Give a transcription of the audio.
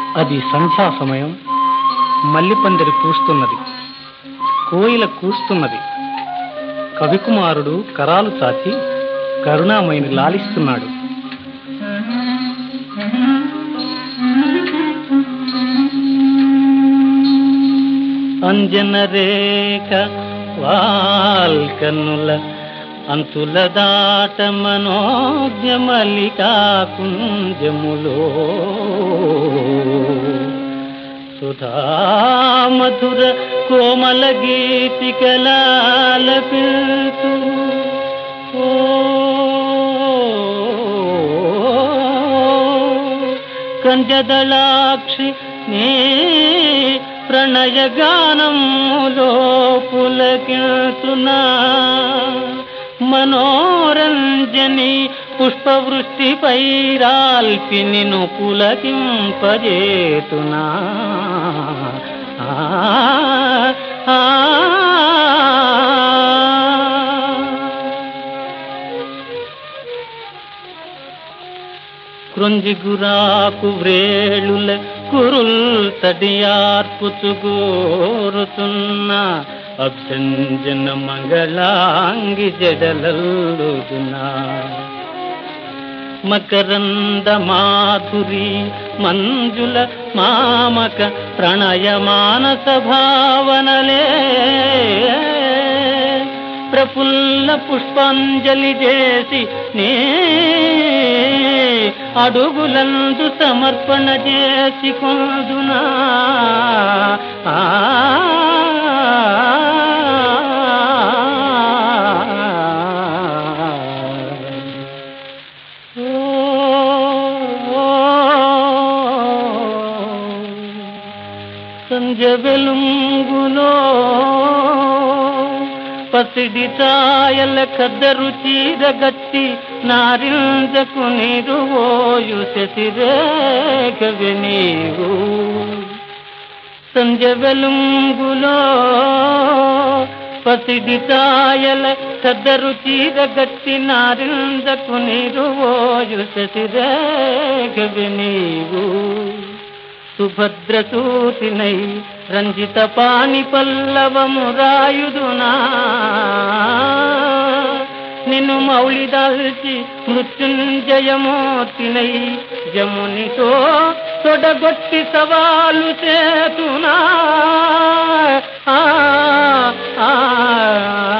అది సంధ్యా సమయం మల్లిపందిరి పూస్తున్నది కోయిల కూస్తున్నది కవికుమారుడు కరాలు చాచి కరుణామయిని లాలిస్తున్నాడు అంజన రేఖ వాల్కన్నుల అంతుల దాట మనోజ్ఞమలికా కుంజములో సుధామధుర కోమల గీతికలాలపిల్తూ ఓ కంజదళాక్షి నీ ప్రణయగానములో పులకితునా మనోరంజని పుష్పవృష్టిపై రాల్పి నిన్ను పులకింపజేతునా ఆ, ఆ, కృంజిగురాకు వ్రేళుల కురుల్ తడియార్పుచుగోరుతున్న అభ్యంజన మంగళాంగి జడలల్లుదునా మకరంద మాధురి మంజుల మామక ప్రణయ మానస భావనలే ప్రఫుల్ల పుష్పాంజలి చేసి నే అడుగులందు సమర్పణ చేసి కొందునా ఆ సంజ వెలుంగులో పసిడి ఛాయల కద్దరు చీరగట్టి నారింజకు నీరు ఓయు శశిరేఖవి నీవు సంజ వెలుంగులో పసిడి ఛాయల కద్దరు చీరగట్టి నారింజకు నీరు ఓయు శశిరేఖవి నీవు సుభద్రసూతినై రంజిత పాని పల్లవము రాయుదునా నిన్ను మౌళిదాల్చి మృత్యుంజయమూర్తినై జమునితో తొడగొట్టి సవాలు చేతునా ఆ, ఆ, ఆ